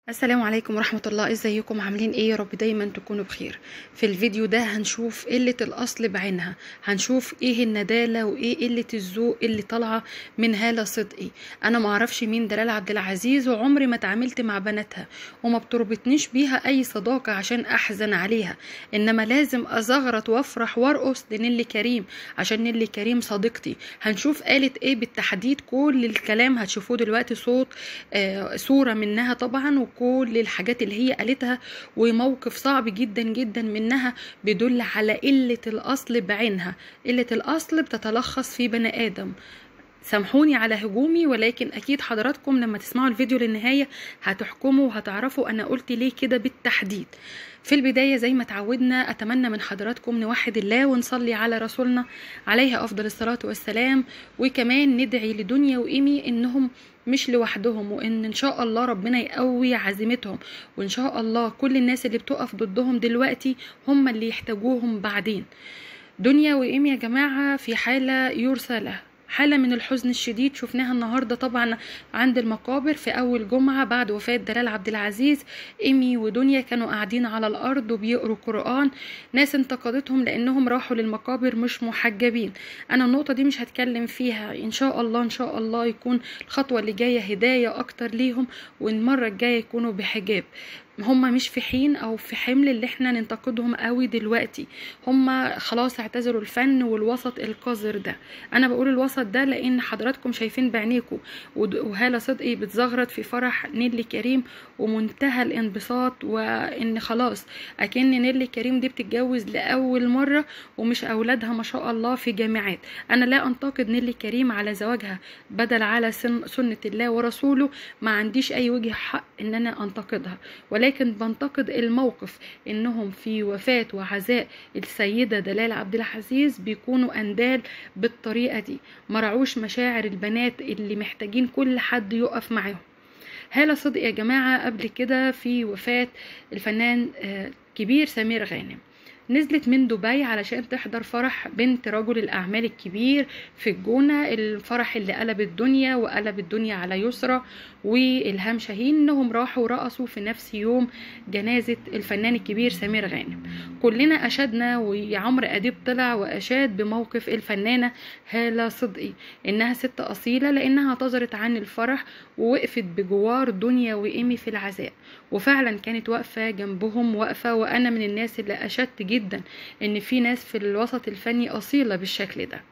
السلام عليكم ورحمة الله ازيكم عاملين ايه يا رب دايما تكونوا بخير في الفيديو ده هنشوف قلة الاصل بعينها هنشوف ايه الندالة وايه قلة الذوق اللي طالعة من هالة صدقي انا معرفش مين دلال عبد العزيز وعمري ما اتعاملت مع بناتها وما بتربطنيش بيها اي صداقة عشان احزن عليها انما لازم ازغرط وافرح وارقص لنيلي كريم عشان نيلي كريم صديقتي هنشوف قالت ايه بالتحديد كل الكلام هتشوفوه دلوقتي صوت آه صورة منها طبعا كل الحاجات اللي هي قالتها وموقف صعب جدا جدا منها بيدل على قلة الأصل بعينها قلة الأصل بتتلخص في بني آدم سامحوني على هجومي ولكن اكيد حضراتكم لما تسمعوا الفيديو للنهاية هتحكموا وهتعرفوا انا قلت ليه كده بالتحديد في البداية زي ما تعودنا أتمنى من حضراتكم نوحد الله ونصلي على رسولنا عليه أفضل الصلاة والسلام وكمان ندعي لدنيا وإيمي إنهم مش لوحدهم وإن إن شاء الله ربنا يقوي عزيمتهم وإن شاء الله كل الناس اللي بتقف ضدهم دلوقتي هم اللي يحتاجوهم بعدين دنيا وإيمي يا جماعة في حالة يرثى لها حالة من الحزن الشديد شفناها النهاردة طبعا عند المقابر في أول جمعة بعد وفاة دلال عبد العزيز إيمي ودنيا كانوا قاعدين على الأرض وبيقروا قرآن ناس انتقدتهم لأنهم راحوا للمقابر مش محجبين أنا النقطة دي مش هتكلم فيها إن شاء الله إن شاء الله يكون الخطوة اللي جاية هداية أكتر ليهم والمرة الجاية يكونوا بحجاب هما مش في حين او في حمل اللي احنا ننتقدهم قوي دلوقتي هما خلاص اعتذروا الفن والوسط القذر ده انا بقول الوسط ده لان حضراتكم شايفين بعينيكم وهاله صدقي بتزغرط في فرح نيلي كريم ومنتهى الانبساط وان خلاص اكن نيلي كريم دي بتتجوز لاول مره ومش اولادها ما شاء الله في جامعات انا لا انتقد نيلي كريم على زواجها بدل على سنه الله ورسوله ما عنديش اي وجه حق ان انا انتقدها ولكن بنتقد الموقف انهم في وفاة وعزاء السيدة دلال عبد العزيز بيكونوا اندال بالطريقة دي مرعوش مشاعر البنات اللي محتاجين كل حد يقف معاهم هالة صدق يا جماعة قبل كده في وفاة الفنان كبير سمير غانم نزلت من دبي علشان تحضر فرح بنت رجل الأعمال الكبير في الجونة الفرح اللي قلب الدنيا وقلب الدنيا على يسرى وإلهام شاهين إنهم راحوا رقصوا في نفس يوم جنازة الفنان الكبير سمير غانم كلنا أشدنا وعمرو أديب طلع وأشاد بموقف الفنانة هالة صدقي إنها ست أصيلة لأنها اعتذرت عن الفرح ووقفت بجوار دنيا وإيمي في العزاء وفعلا كانت واقفة جنبهم واقفة وأنا من الناس اللي أشدت جدا إن في ناس في الوسط الفني أصيلة بالشكل ده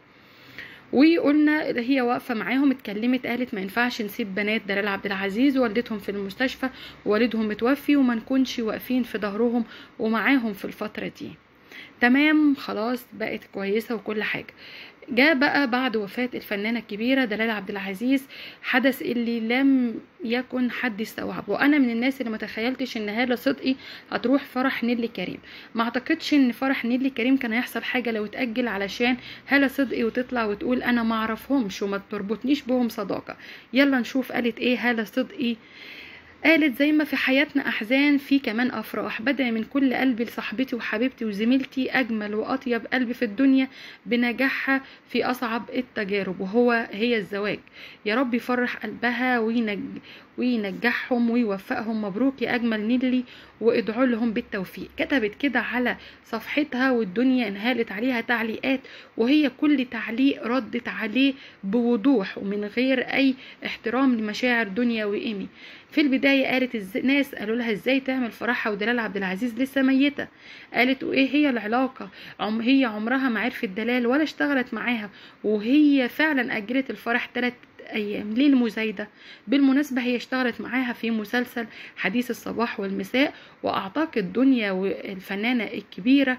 وقلنا هي واقفه معاهم اتكلمت قالت ما ينفعش نسيب بنات دلال عبد العزيز والدتهم في المستشفى ووالدهم متوفي وما نكونش واقفين في ظهرهم ومعاهم في الفتره دي تمام خلاص بقت كويسه وكل حاجه جاء بقى بعد وفاة الفنانة الكبيرة دلال عبد العزيز حدث اللي لم يكن حد يستوعبه وأنا من الناس اللي ما تخيلتش إن هالة صدقي هتروح فرح نيلي كريم ما أعتقدش إن فرح نيلي كريم كان هيحصل حاجة لو اتأجل علشان هالة صدقي وتطلع وتقول أنا ما أعرفهمش وما تربطنيش بهم صداقة يلا نشوف قالت إيه هالة صدقي قالت زي ما في حياتنا أحزان في كمان أفراح بدعي من كل قلبي لصاحبتي وحبيبتي وزميلتي أجمل وأطيب قلب في الدنيا بنجاحها في أصعب التجارب وهو هي الزواج يا رب يفرح قلبها وينج وينجحهم ويوفقهم مبروك يا أجمل نيلي وادعوا لهم بالتوفيق كتبت كده على صفحتها والدنيا انهالت عليها تعليقات وهي كل تعليق ردت عليه بوضوح ومن غير أي احترام لمشاعر دنيا وإيمي في البداية قالت الناس قالوا لها ازاي تعمل فرحها ودلال عبد العزيز لسه ميتة قالت وايه هي العلاقة عم هي عمرها ما عرفت دلال ولا اشتغلت معاها وهي فعلا أجلت الفرح ثلاث ايام ليه المزايده بالمناسبه هي اشتغلت معاها في مسلسل حديث الصباح والمساء واعتقد دنيا والفنانه الكبيره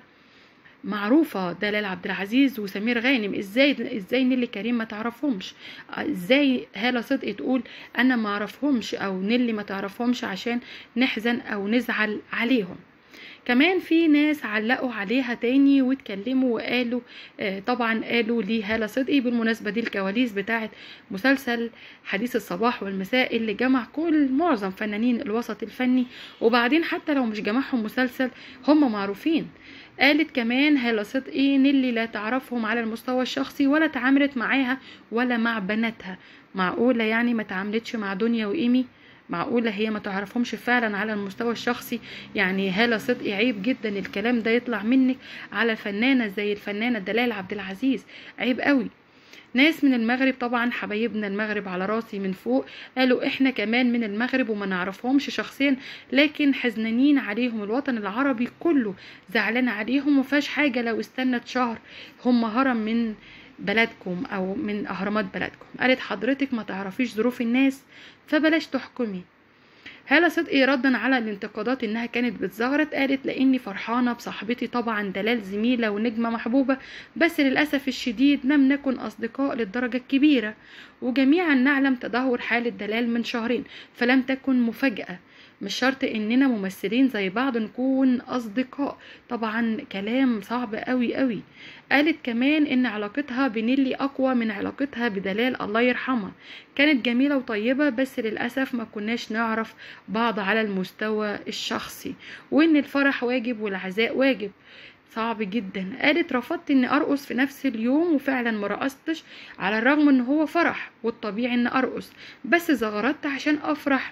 معروفه دلال عبد العزيز وسمير غانم ازاي ازاي نيلي كريم ما تعرفهمش ازاي هاله صدقي تقول انا ما اعرفهمش او نيلي ما تعرفهمش عشان نحزن او نزعل عليهم كمان في ناس علقوا عليها تاني واتكلموا وقالوا آه طبعا قالوا لي هالة صدقي بالمناسبة دي الكواليس بتاعت مسلسل حديث الصباح والمساء اللي جمع كل معظم فنانين الوسط الفني وبعدين حتى لو مش جمعهم مسلسل هم معروفين قالت كمان هالة صدقي نيلي لا تعرفهم على المستوى الشخصي ولا تعاملت معاها ولا مع بناتها معقولة يعني ما تعاملتش مع دنيا وإيمي معقولة هي ما تعرفهمش فعلا على المستوى الشخصي يعني هالة صدقي عيب جدا الكلام ده يطلع منك على فنانة زي الفنانة دلال عبد العزيز عيب قوي ناس من المغرب طبعا حبايبنا المغرب على راسي من فوق قالوا احنا كمان من المغرب وما نعرفهمش شخصيا لكن حزنانين عليهم الوطن العربي كله زعلان عليهم وفاش حاجة لو استنت شهر هم هرم من بلدكم او من اهرامات بلدكم قالت حضرتك ما تعرفيش ظروف الناس فبلاش تحكمي هالة صدقي ردا على الانتقادات انها كانت بتزغرت قالت لاني فرحانه بصاحبتي طبعا دلال زميله ونجمه محبوبه بس للاسف الشديد لم نكن اصدقاء للدرجه الكبيره وجميعا نعلم تدهور حاله دلال من شهرين فلم تكن مفاجاه مش شرط اننا ممثلين زي بعض نكون اصدقاء طبعا كلام صعب قوي قوي قالت كمان ان علاقتها بنيلي اقوى من علاقتها بدلال الله يرحمها كانت جميلة وطيبة بس للأسف ما كناش نعرف بعض على المستوى الشخصي وان الفرح واجب والعزاء واجب صعب جدا قالت رفضت اني ارقص في نفس اليوم وفعلا ما رقصتش على الرغم ان هو فرح والطبيعي ان ارقص بس زغرت عشان افرح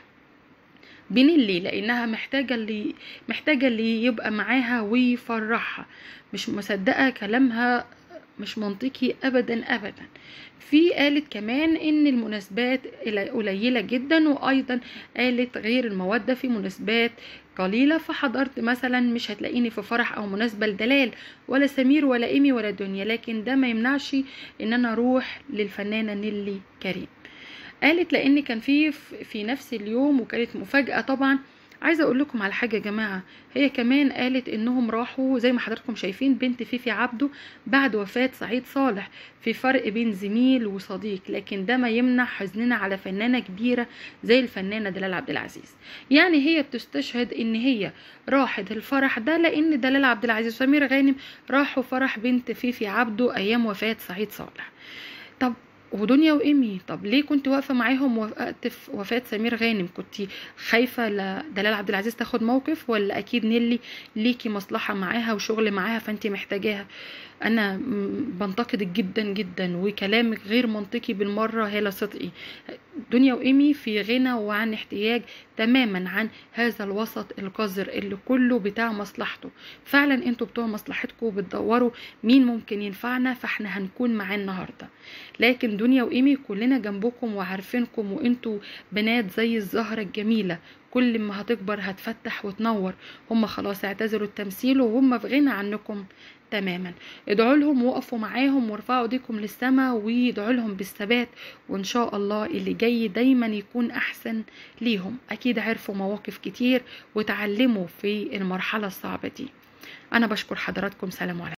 بنيلي لانها محتاجه اللي محتاجه اللي يبقى معاها ويفرحها مش مصدقه كلامها مش منطقي ابدا ابدا في قالت كمان ان المناسبات قليله جدا وايضا قالت غير الموده في مناسبات قليله فحضرت مثلا مش هتلاقيني في فرح او مناسبه لدلال ولا سمير ولا ايمي ولا دنيا لكن ده ما يمنعش ان انا اروح للفنانه نيلي كريم قالت لان كان في في نفس اليوم وكانت مفاجاه طبعا عايزه اقول لكم على حاجه يا جماعه هي كمان قالت انهم راحوا زي ما حضراتكم شايفين بنت فيفي عبده بعد وفاه سعيد صالح في فرق بين زميل وصديق لكن ده ما يمنع حزننا على فنانه كبيره زي الفنانه دلال عبد العزيز يعني هي بتستشهد ان هي راحت الفرح ده لان دلال عبد العزيز وسمير غانم راحوا فرح بنت فيفي عبده ايام وفاه سعيد صالح طب ودنيا وايمي طب ليه كنت واقفه معاهم وقت في وفاه سمير غانم كنت خايفه دلال عبد العزيز تاخد موقف ولا اكيد نيلي ليكي مصلحه معاها وشغل معاها فانت محتاجاها انا بنتقدك جدا جدا وكلامك غير منطقي بالمره هاله صدقي دنيا وايمي في غنى وعن احتياج تماما عن هذا الوسط القذر اللي كله بتاع مصلحته فعلا انتوا بتوع مصلحتكم بتدوروا مين ممكن ينفعنا فاحنا هنكون معاه النهارده لكن دنيا وايمي كلنا جنبكم وعارفينكم وانتوا بنات زي الزهره الجميله كل ما هتكبر هتفتح وتنور هم خلاص اعتذروا التمثيل وهم في غنى عنكم تماما ادعوا لهم وقفوا معاهم وارفعوا ايديكم للسماء وادعوا لهم بالثبات وان شاء الله اللي جاي دايما يكون احسن ليهم اكيد عرفوا مواقف كتير وتعلموا في المرحله الصعبه دي انا بشكر حضراتكم سلام عليكم